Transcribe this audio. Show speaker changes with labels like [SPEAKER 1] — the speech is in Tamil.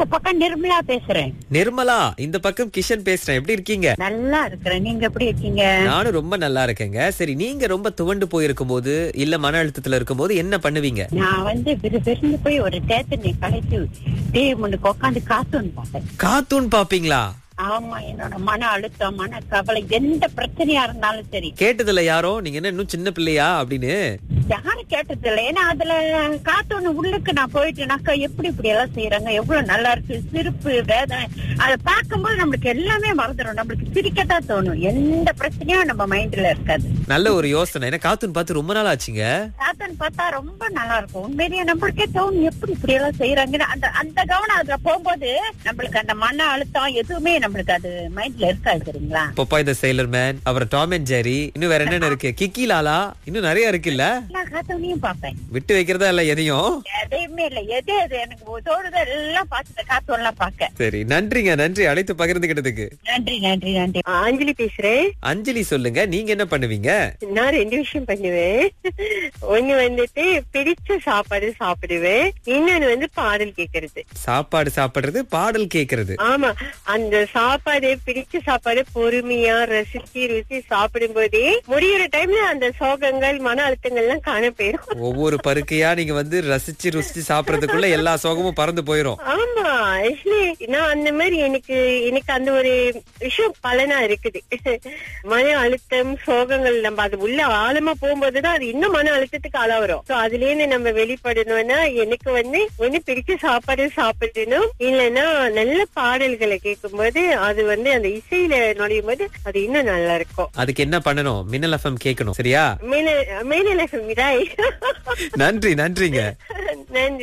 [SPEAKER 1] பக்கம் நிர்மலா பேசுறேன்
[SPEAKER 2] நிர்மலா இந்த பக்கம் கிஷன் பேசுறேன் எப்படி இருக்கீங்க
[SPEAKER 1] நல்லா இருக்கிறேன் நீங்க எப்படி இருக்கீங்க
[SPEAKER 2] நானும் ரொம்ப நல்லா இருக்கேங்க சரி நீங்க ரொம்ப துவண்டு போயிருக்கும் போது இல்ல மன அழுத்தத்துல இருக்கும்போது என்ன பண்ணுவீங்க
[SPEAKER 1] நான் வந்து விரு விருந்து போய் ஒரு தேத்தனை கலைச்சு டிவி முன்னுக்கு உட்காந்து காத்துன்னு பார்த்தேன்
[SPEAKER 2] கார்ட்டூன் பாப்பீங்களா
[SPEAKER 1] ஆமா என்னோட மன அழுத்தம் மன கவலை எந்த பிரச்சனையா இருந்தாலும் சரி
[SPEAKER 2] கேட்டதுல யாரோ நீங்க என்ன இன்னும் சின்ன பிள்ளையா அப்படின்னு
[SPEAKER 1] யாரும் கேட்டது இல்லை ஏன்னா அதுல காத்தோன்னு உள்ளுக்கு நான் போயிட்டேனாக்கா எப்படி இப்படி எல்லாம் செய்யறாங்க எவ்வளவு நல்லா இருக்கு சிரிப்பு வேதனை அதை பார்க்கும்போது நம்மளுக்கு எல்லாமே மறந்துடும் நம்மளுக்கு சிரிக்கத்தான் தோணும் எந்த பிரச்சனையும் நம்ம மைண்ட்ல இருக்காது
[SPEAKER 2] நல்ல ஒரு யோசனை ஏன்னா கார்ட்டூன் பார்த்து ரொம்ப நாள் ஆச்சுங்க
[SPEAKER 1] காத்தன் பார்த்தா ரொம்ப நல்லா இருக்கும் உண்மையிலேயே நம்மளுக்கே தோணும் எப்படி இப்படி எல்லாம் செய்யறாங்கன்னு அந்த அந்த கவனம் அதுல போகும்போது நம்மளுக்கு அந்த மன அழுத்தம் எதுவுமே நம்மளுக்கு அது மைண்ட்ல இருக்காது சரிங்களா
[SPEAKER 2] பொப்பா இந்த செயலர் மேன் அப்புறம் டாம் அண்ட் ஜெரி இன்னும் வேற என்னென்ன இருக்கு கிக்கி லாலா இன்னும் நிறைய இருக்குல்ல
[SPEAKER 1] எல்லா காத்தோனையும் பார்ப்பேன்
[SPEAKER 2] விட்டு வைக்கிறதா இல்ல எதையும்
[SPEAKER 1] எதையுமே இல்ல எது எது எனக்கு தோணுதோ எல்லாம் பார்த்துட்டு காத்தோன் எல்லாம் பார்க்க
[SPEAKER 2] சரி நன்றிங்க நன்றி அழைத்து பகிர்ந்துகிட்டதுக்கு
[SPEAKER 1] நன்றி நன்றி நன்றி
[SPEAKER 3] அஞ்சலி பேசுறேன்
[SPEAKER 2] அஞ்சலி சொல்லுங்க நீங்க என்ன பண்ணுவீங்க
[SPEAKER 3] நான் ரெண்டு விஷயம் பண்ணுவேன் ஒண்ணு வந்துட்டு பிடிச்ச சாப்பாடு சாப்பிடுவேன் இன்னொன்னு வந்து பாடல் கேக்குறது
[SPEAKER 2] சாப்பாடு சாப்பிடுறது பாடல் கேக்குறது
[SPEAKER 3] ஆமா அந்த சாப்பாடு பிடிச்ச சாப்பாடு பொறுமையா ரசிச்சு ருசி சாப்பிடும் போதே முடியிற டைம்ல அந்த சோகங்கள் மன அழுத்தங்கள் எல்லாம் காண போயிரும்
[SPEAKER 2] ஒவ்வொரு பருக்கையா நீங்க வந்து ரசிச்சு ருசிச்சு சாப்பிடறதுக்குள்ள எல்லா சோகமும் பறந்து போயிரும்
[SPEAKER 3] ஆமா ஆக்சுவலி நான் அந்த மாதிரி எனக்கு எனக்கு அந்த ஒரு விஷயம் பலனா இருக்குது மன அழுத்தம் சோகங்கள் நம்ம அது உள்ள ஆழமா போகும்போதுதான் அது இன்னும் மன அழுத்தத்துக்கு ஆளாவரும் சோ அதுல இருந்து நம்ம வெளிப்படணும்னா எனக்கு வந்து ஒண்ணு பிடிச்ச சாப்பாடு சாப்பிடணும் இல்லைன்னா நல்ல பாடல்களை கேட்கும்போது அது வந்து அந்த இசையில நுழையும் போது அது இன்னும் நல்லா இருக்கும்
[SPEAKER 2] அதுக்கு என்ன பண்ணணும் மின்னல் எஃப்எம் கேட்கணும் சரியா
[SPEAKER 3] மேல மேல மிராய்
[SPEAKER 2] நன்றி நன்றிங்க
[SPEAKER 3] நன்றி